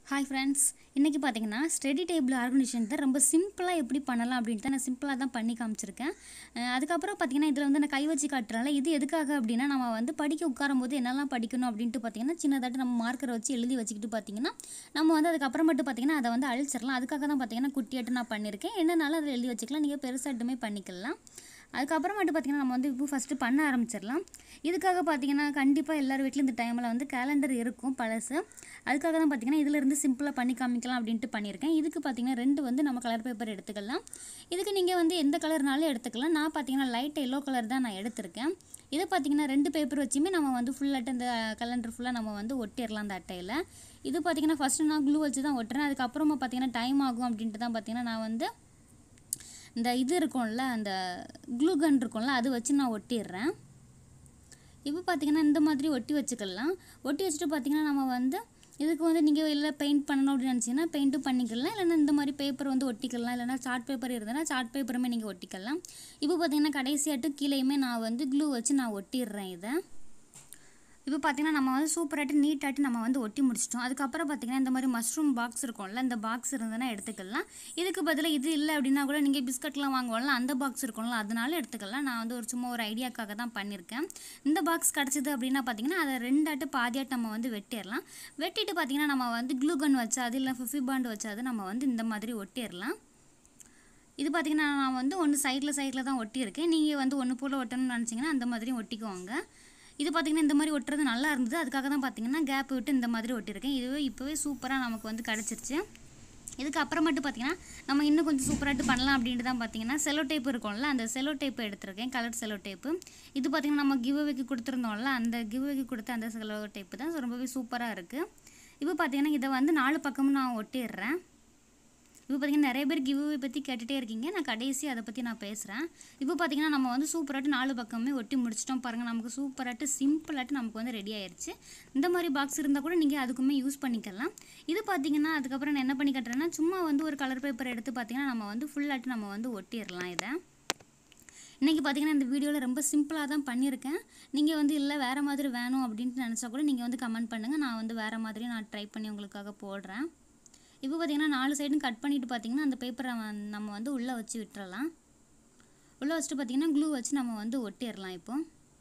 hi friends இன்றைக்கி பார்த்தீங்கன்னா study table organisation தான் ரொம்ப சிம்பிளாக எப்படி பண்ணலாம் அப்படின்ட்டு நான் சிம்பிளாக தான் பண்ணி காமிச்சிருக்கேன் அஹ் அதுக்கப்புறம் பார்த்தீங்கன்னா இதில் வந்து நான் கை வச்சு காட்டுறனால இது எதுக்காக அப்படின்னா நம்ம வந்து படிக்க உட்காரும் போது என்னெல்லாம் படிக்கணும் அப்படின்ட்டு பார்த்தீங்கன்னா சின்னதாட்டு நம்ம மார்க்கரை வச்சு எழுதி வச்சுக்கிட்டு பார்த்தீங்கன்னா நம்ம வந்து அதுக்கப்புறமேட்டு பார்த்தீங்கன்னா அதை வந்து அழிச்சிடலாம் அதுக்காக தான் பார்த்தீங்கன்னா குட்டியாட்டு நான் பண்ணியிருக்கேன் என்னனாலும் அதில் எழுதி வச்சுக்கலாம் நீங்கள் பெருசாட்டுமே பண்ணிக்கலாம் அதுக்கப்புறமேட்டு பார்த்தீங்கன்னா நம்ம வந்து இப்போ ஃபஸ்ட்டு பண்ண ஆரம்பிச்சிடலாம் இதுக்காக பார்த்தீங்கன்னா கண்டிப்பாக எல்லார் வீட்லையும் இந்த டைமில் வந்து கேலண்டர் இருக்கும் பழசு அதுக்காக தான் பார்த்தீங்கன்னா இதில் இருந்து சிம்பிளாக பண்ணி காமிக்கலாம் அப்படின்ட்டு பண்ணியிருக்கேன் இதுக்கு பார்த்தீங்கன்னா ரெண்டு வந்து நம்ம கலர் பேப்பர் எடுத்துக்கலாம் இதுக்கு நீங்கள் வந்து எந்த கலர்னாலும் எடுத்துக்கலாம் நான் பார்த்தீங்கன்னா லைட் எல்லோ கலர் தான் நான் எடுத்திருக்கேன் இதை பார்த்தீங்கன்னா ரெண்டு பேப்பர் வச்சுமே நம்ம வந்து ஃபுல்லாட்டு இந்த கலண்டர் ஃபுல்லாக நம்ம வந்து ஒட்டிடலாம் அந்த அட்டையில் இது பார்த்தீங்கன்னா ஃபஸ்ட்டு நான் க்ளூ வச்சு தான் ஒட்டுறேன் அதுக்கப்புறமா பார்த்தீங்கன்னா டைம் ஆகும் அப்படின்ட்டு தான் பார்த்தீங்கன்னா நான் வந்து இந்த இது இருக்கும்ல அந்த க்ளூ கன் இருக்கும்ல அது வச்சு நான் ஒட்டிடுறேன் இப்போ பார்த்தீங்கன்னா இந்த மாதிரி ஒட்டி வச்சுக்கலாம் ஒட்டி வச்சுட்டு பார்த்தீங்கன்னா நம்ம வந்து இதுக்கு வந்து நீங்கள் இல்லை பெயிண்ட் பண்ணணும் அப்படின்னு நினச்சிங்கன்னா பெயிண்ட்டும் பண்ணிக்கலாம் இல்லைன்னா இந்த மாதிரி பேப்பர் வந்து ஒட்டிக்கலாம் இல்லைன்னா சார்ட் பேப்பர் இருந்ததுன்னா சார்ட் பேப்பருமே நீங்கள் ஒட்டிக்கலாம் இப்போ பார்த்தீங்கன்னா கடைசியாட்டு கீழேயுமே நான் வந்து க்ளூ வச்சு நான் ஒட்டிடுறேன் இதை இப்போ பார்த்தீங்கன்னா நம்ம வந்து சூப்பராகிட்டு நீட்டாகிட்டு நம்ம வந்து ஒட்டி முடிச்சிட்டோம் அதுக்கப்புறம் பார்த்தீங்கன்னா இந்த மாதிரி மஷ்ரூம் பாக்ஸ் இருக்கும்ல இந்த பாக்ஸ் இருந்ததுன்னா எடுத்துக்கலாம் இதுக்கு பதிலாக இது இல்லை அப்படின்னா கூட நீங்கள் பிஸ்கட்லாம் வாங்குவோம்ல அந்த பாக்ஸ் இருக்கும்ல அதனால எடுத்துக்கலாம் நான் வந்து ஒரு சும்மா ஒரு ஐடியாக்காக தான் பண்ணியிருக்கேன் இந்த பாக்ஸ் கிடச்சிது அப்படின்னா பார்த்தீங்கன்னா அதை ரெண்டாட்டு பாதியாட்டு நம்ம வந்து வெட்டிடலாம் வெட்டிட்டு பார்த்தீங்கன்னா நம்ம வந்து க்ளூகன் வச்சு அது இல்லை ஃபிஃபி பாண்ட் வச்சு அது நம்ம வந்து இந்த மாதிரி ஒட்டிடலாம் இது பார்த்தீங்கன்னா நான் வந்து ஒன்று சைடில் சைடில் தான் ஒட்டியிருக்கேன் நீங்கள் வந்து ஒன்று போல் ஒட்டணும்னு நினச்சிங்கன்னா அந்த மாதிரியும் ஒட்டிக்குவாங்க இது பார்த்திங்கன்னா இந்த மாதிரி ஒட்டுறது நல்லா இருந்தது அதுக்காக தான் பார்த்தீங்கன்னா கேப் விட்டு இந்த மாதிரி ஒட்டியிருக்கேன் இதுவே இப்போவே சூப்பராக நமக்கு வந்து கிடச்சிருச்சு இதுக்கு அப்புறமேட்டு பார்த்தீங்கன்னா நம்ம இன்னும் கொஞ்சம் சூப்பராகிட்டு பண்ணலாம் அப்படின்ட்டு தான் பார்த்தீங்கன்னா செலோ டேப் இருக்கும்ல அந்த செலோ டேப் எடுத்திருக்கேன் கலர் செலோ டேப்பு இது பார்த்திங்கன்னா நம்ம கிவ்அவேக்கு கொடுத்துருந்தோம்ல அந்த கிவ்அவேக்கு கொடுத்த அந்த செலோ டேப்பு தான் ரொம்பவே சூப்பராக இருக்குது இப்போ பார்த்தீங்கன்னா இதை வந்து நாலு பக்கமும் நான் ஒட்டிடுறேன் இப்போ பார்த்தீங்கன்னா நிறைய பேர் கிவ்அவே பற்றி கேட்டுகிட்டே இருக்கீங்க நான் கடைசி அதை பற்றி நான் பேசுகிறேன் இப்போ பார்த்தீங்கன்னா நம்ம வந்து சூப்பராட்டு நாலு பக்கமே ஒட்டி முடிச்சிட்டோம் பாருங்கள் நமக்கு சூப்பராட்டு சிம்பிளாட்டு நமக்கு வந்து ரெடி ஆயிடுச்சு இந்த மாதிரி பாக்ஸ் இருந்தால் கூட நீங்கள் அதுக்குமே யூஸ் பண்ணிக்கலாம் இது பார்த்தீங்கன்னா அதுக்கப்புறம் நான் என்ன பண்ணி கட்டுறேன்னா சும்மா வந்து ஒரு கலர் பேப்பர் எடுத்து பார்த்தீங்கன்னா நம்ம வந்து ஃபுல்லாட்டு நம்ம வந்து ஒட்டிடலாம் இதை இன்றைக்கி பார்த்தீங்கன்னா இந்த வீடியோவில் ரொம்ப சிம்பிளாக தான் பண்ணியிருக்கேன் நீங்கள் வந்து இல்லை வேறு மாதிரி வேணும் அப்படின்ட்டு நினச்சா கூட நீங்கள் வந்து கமெண்ட் பண்ணுங்கள் நான் வந்து வேறு மாதிரி நான் ட்ரை பண்ணி உங்களுக்காக போடுறேன் இப்போ பார்த்தீங்கன்னா நாலு சைடும் கட் பண்ணிவிட்டு பார்த்தீங்கன்னா அந்த பேப்பரை நம்ம வந்து உள்ளே வச்சு விட்டுறலாம் உள்ளே வச்சுட்டு பார்த்தீங்கன்னா க்ளூ வச்சு நம்ம வந்து ஒட்டிடலாம் இப்போ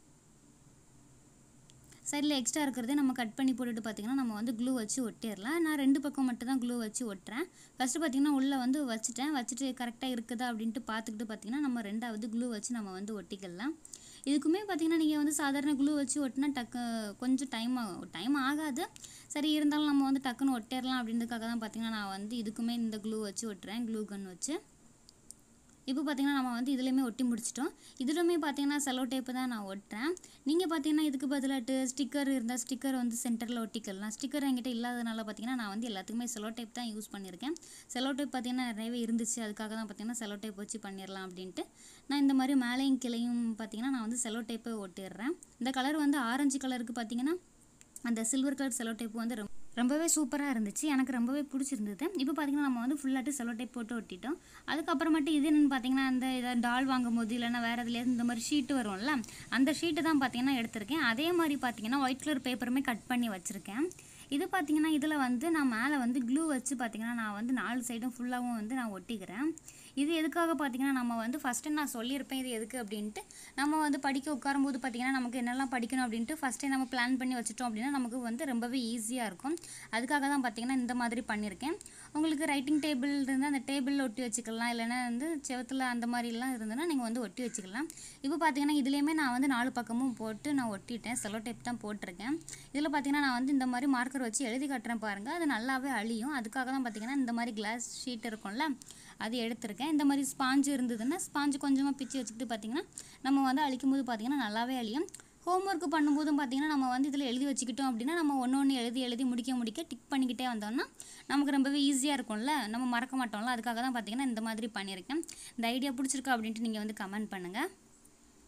சைடில் எக்ஸ்ட்ரா இருக்கிறதே நம்ம கட் பண்ணி போட்டுட்டு பார்த்தீங்கன்னா நம்ம வந்து க்ளூ வச்சு ஒட்டிடலாம் நான் ரெண்டு பக்கம் மட்டும் தான் க்ளூ வச்சு ஒட்டுறேன் ஃபஸ்ட்டு பார்த்தீங்கன்னா உள்ளே வந்து வச்சுட்டேன் வச்சுட்டு கரெக்டாக இருக்குதா அப்படின்ட்டு பார்த்துக்கிட்டு பார்த்தீங்கன்னா நம்ம ரெண்டாவது க்ளூ வச்சு நம்ம வந்து ஒட்டிக்கலாம் இதுக்குமே பார்த்தீங்கன்னா நீங்கள் வந்து சாதாரண க்ளூ வச்சு ஒட்டினா டக்கு கொஞ்சம் டைம் ஆகும் டைம் ஆகாது சரி இருந்தாலும் நம்ம வந்து டக்குன்னு ஒட்டிடலாம் அப்படின்றதுக்காக தான் பார்த்தீங்கன்னா நான் வந்து இதுக்குமே இந்த க்ளூ வச்சு ஒட்டுறேன் க்ளூ கன் வச்சு இப்போ பார்த்தீங்கன்னா நம்ம வந்து இதுலேயுமே ஒட்டி முடிச்சிட்டோம் இதுலையுமே பார்த்தீங்கன்னா செலோ டேப்பு தான் நான் ஒட்டுறேன் நீங்கள் பார்த்தீங்கன்னா இதுக்கு பதிலாட்டு ஸ்டிக்கர் இருந்தால் ஸ்டிக்கர் வந்து சென்டரில் ஒட்டிக்கலாம் ஸ்டிக்கர் என்கிட்ட இல்லாதனால பார்த்தீங்கன்னா நான் வந்து எல்லாத்துக்குமே செலோ டேப் தான் யூஸ் பண்ணியிருக்கேன் செலோ டேப் பார்த்தீங்கன்னா நிறையவே இருந்துச்சு அதுக்காக தான் பார்த்தீங்கன்னா செலோ டேப் வச்சு பண்ணிடலாம் அப்படின்ட்டு நான் இந்த மாதிரி மேலேயும் கிளையும் பார்த்தீங்கன்னா நான் வந்து செலோ டேப்பை ஒட்டிடுறேன் இந்த கலர் வந்து ஆரஞ்சு கலருக்கு பார்த்தீங்கன்னா அந்த சில்வர் கலர் செலோ டேப் வந்து ரொம்ப ரொம்பவே சூப்பராக இருந்துச்சு எனக்கு ரொம்பவே பிடிச்சிருந்தது இப்போ பார்த்தீங்கன்னா நம்ம வந்து ஃபுல்லாட்டு செலோ டேப் போட்டு ஒட்டிட்டோம் அதுக்கப்புறமேட்டு இது என்னென்னு பார்த்தீங்கன்னா அந்த ஏதாவது டால் வாங்கும் போது இல்லைன்னா வேறு எதுலேருந்து இந்த மாதிரி ஷீட்டு வரும்ல அந்த ஷீட்டு தான் பார்த்தீங்கன்னா எடுத்திருக்கேன் அதே மாதிரி பார்த்தீங்கன்னா ஒயிட் கலர் பேப்பருமே கட் பண்ணி வச்சுருக்கேன் இது பார்த்தீங்கன்னா இதில் வந்து நான் மேலே வந்து க்ளூ வச்சு பார்த்தீங்கன்னா நான் வந்து நாலு சைடும் ஃபுல்லாகவும் வந்து நான் ஒட்டிக்கிறேன் இது எதுக்காக பார்த்தீங்கன்னா நம்ம வந்து ஃபஸ்ட்டு நான் சொல்லியிருப்பேன் இது எதுக்கு அப்படின்ட்டு நம்ம வந்து படிக்க உட்காரும்போது பார்த்தீங்கன்னா நமக்கு என்னெல்லாம் படிக்கணும் அப்படின்ட்டு ஃபஸ்ட்டே நம்ம பிளான் பண்ணி வச்சுட்டோம் அப்படின்னா நமக்கு வந்து ரொம்பவே ஈஸியாக இருக்கும் அதுக்காக தான் பார்த்தீங்கன்னா இந்த மாதிரி பண்ணியிருக்கேன் உங்களுக்கு ரைட்டிங் டேபிள் இருந்தால் அந்த டேபிளில் ஒட்டி வச்சுக்கலாம் இல்லைன்னா வந்து செவத்தில் அந்த மாதிரிலாம் இருந்ததுன்னா நீங்கள் வந்து ஒட்டி வச்சுக்கலாம் இப்போ பார்த்தீங்கன்னா இதுலேயுமே நான் வந்து நாலு பக்கமும் போட்டு நான் ஒட்டிட்டேன் செலோ டேப் தான் போட்டிருக்கேன் இதில் பார்த்தீங்கன்னா நான் வந்து இந்த மாதிரி மார்க்கர் வச்சு எழுதி கட்டுறேன் பாருங்கள் அது நல்லாவே அழியும் அதுக்காக தான் பார்த்தீங்கன்னா இந்த மாதிரி கிளாஸ் ஷீட் இருக்கும்ல அது எடுத்திருக்கேன் இந்த மாதிரி ஸ்பாஞ்சு இருந்ததுன்னா ஸ்பாஞ்சு கொஞ்சமாக பிச்சு வச்சுக்கிட்டு பார்த்தீங்கன்னா நம்ம வந்து அழிக்கும் போது பார்த்தீங்கன்னா நல்லாவே அழியும் ஹோம்ஒர்க் பண்ணும்போதும் பார்த்தீங்கன்னா நம்ம வந்து இதில் எழுதி வச்சுக்கிட்டோம் அப்படின்னா நம்ம ஒன்று ஒன்று எழுதி எழுதி முடிக்க முடிக்க டிக் பண்ணிக்கிட்டே வந்தோம்னா நமக்கு ரொம்பவே ஈஸியாக இருக்கும்ல நம்ம மறக்க மாட்டோம்ல அதுக்காக தான் பார்த்தீங்கன்னா இந்த மாதிரி பண்ணியிருக்கேன் இந்த ஐடியா பிடிச்சிருக்கா அப்படின்ட்டு நீங்கள் வந்து கமெண்ட் பண்ணுங்கள்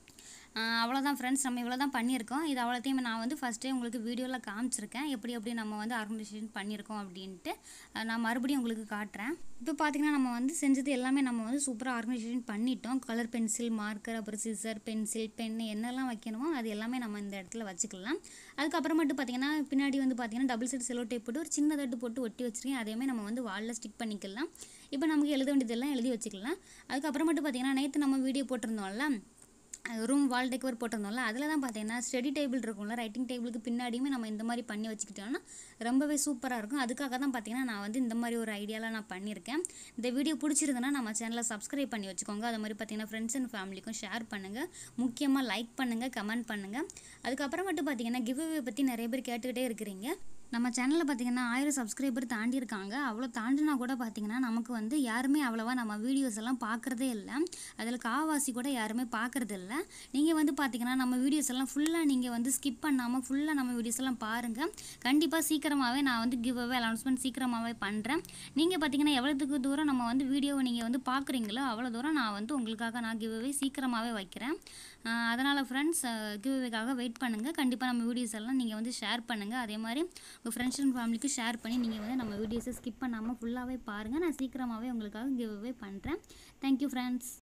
அவ்வளோதான் ஃப்ரெண்ட்ஸ் நம்ம இவ்வளோ தான் பண்ணியிருக்கோம் இது அவ்வளோத்தையும் நான் வந்து ஃபஸ்ட்டே உங்களுக்கு வீடியோவில் காமிச்சிருக்கேன் எப்படி எப்படி நம்ம வந்து ஆர்கனைசேஷன் பண்ணியிருக்கோம் அப்படின்ட்டு அஹ் நான் மறுபடியும் உங்களுக்கு காட்டுறேன் இப்போ பார்த்தீங்கன்னா நம்ம வந்து செஞ்சது எல்லாமே நம்ம வந்து சூப்பராக ஆர்கனைசேஷன் பண்ணிட்டோம் கலர் பென்சில் மார்க்கர் அப்புறம் சிசர் பென்சில் பென் என்னெல்லாம் வைக்கணுமோ அது எல்லாமே நம்ம இந்த இடத்துல வச்சுக்கலாம் அதுக்கப்புறமேட்டு பார்த்தீங்கன்னா பின்னாடி வந்து பார்த்தீங்கன்னா டபுள் சைடு செலோ டேப் போட்டு ஒரு சின்ன தட்டு போட்டு ஒட்டி வச்சிருக்கேன் அதேமே நம்ம வந்து வாலில் ஸ்டிக் பண்ணிக்கலாம் இப்போ நமக்கு எழுத வேண்டியதெல்லாம் எழுதி வச்சுக்கலாம் அதுக்கப்புறமேட்டு பார்த்தீங்கன்னா நேற்று நம்ம வீடியோ போட்டிருந்தோம்ல ரூம் வால் டெக்கவர் போட்டிருந்தோம்ல அதில் தான் பார்த்தீங்கன்னா ஸ்டடி டேபிள் இருக்கும்ல ரைட்டிங் டேபிளுக்கு பின்னாடியுமே நம்ம இந்த மாதிரி பண்ணி வச்சுக்கிட்டோம்னா ரொம்பவே சூப்பராக இருக்கும் அதுக்காக தான் பார்த்தீங்கன்னா நான் வந்து இந்த மாதிரி ஒரு ஐடியாவில் நான் பண்ணியிருக்கேன் இந்த வீடியோ பிடிச்சிருந்தனா நம்ம சேனலை சப்ஸ்கிரைப் பண்ணி வச்சுக்கோங்க அது மாதிரி பார்த்தீங்கன்னா ஃப்ரெண்ட்ஸ் அண்ட் ஃபேமிலிக்கும் ஷேர் பண்ணுங்கள் முக்கியமாக லைக் பண்ணுங்கள் கமெண்ட் பண்ணுங்கள் அதுக்கப்புறமேட்டு பார்த்தீங்கன்னா கிவ்அவே பற்றி நிறைய பேர் கேட்டுக்கிட்டே இருக்கிறீங்க நம்ம சேனலில் பார்த்தீங்கன்னா ஆயிரம் சப்ஸ்கிரைபர் தாண்டி இருக்காங்க அவ்வளோ தாண்டினா கூட பார்த்தீங்கன்னா நமக்கு வந்து யாருமே அவ்வளோவா நம்ம வீடியோஸ் எல்லாம் பார்க்குறதே இல்லை அதில் காவாசி கூட யாருமே பார்க்குறது இல்லை நீங்கள் வந்து பார்த்தீங்கன்னா நம்ம வீடியோஸ் எல்லாம் ஃபுல்லாக நீங்கள் வந்து ஸ்கிப் பண்ணாமல் ஃபுல்லாக நம்ம வீடியோஸ் எல்லாம் பாருங்கள் கண்டிப்பாக சீக்கிரமாகவே நான் வந்து கிவ் அவே அனௌன்ஸ்மெண்ட் சீக்கிரமாகவே பண்ணுறேன் நீங்கள் பார்த்தீங்கன்னா எவ்வளோத்துக்கு தூரம் நம்ம வந்து வீடியோவை நீங்கள் வந்து பார்க்குறீங்களோ அவ்வளோ தூரம் நான் வந்து உங்களுக்காக நான் கிவ் அவே சீக்கிரமாகவே வைக்கிறேன் அதனால் ஃப்ரெண்ட்ஸ் கிவ் அவேக்காக வெயிட் பண்ணுங்கள் கண்டிப்பாக நம்ம வீடியோஸ் எல்லாம் நீங்கள் வந்து ஷேர் பண்ணுங்கள் அதே மாதிரி உங்கள் ஃப்ரெண்ட்ஸ் அண்ட் ஃபேமிலிக்கு ஷேர் பண்ணி நீங்கள் வந்து நம்ம வீடியோஸை ஸ்கிப் பண்ணாமல் ஃபுல்லாகவே பாருங்கள் நான் சீக்கிரமாகவே உங்களுக்காக கிவ் அவே பண்ணுறேன் தேங்க்யூ ஃப்ரெண்ட்ஸ்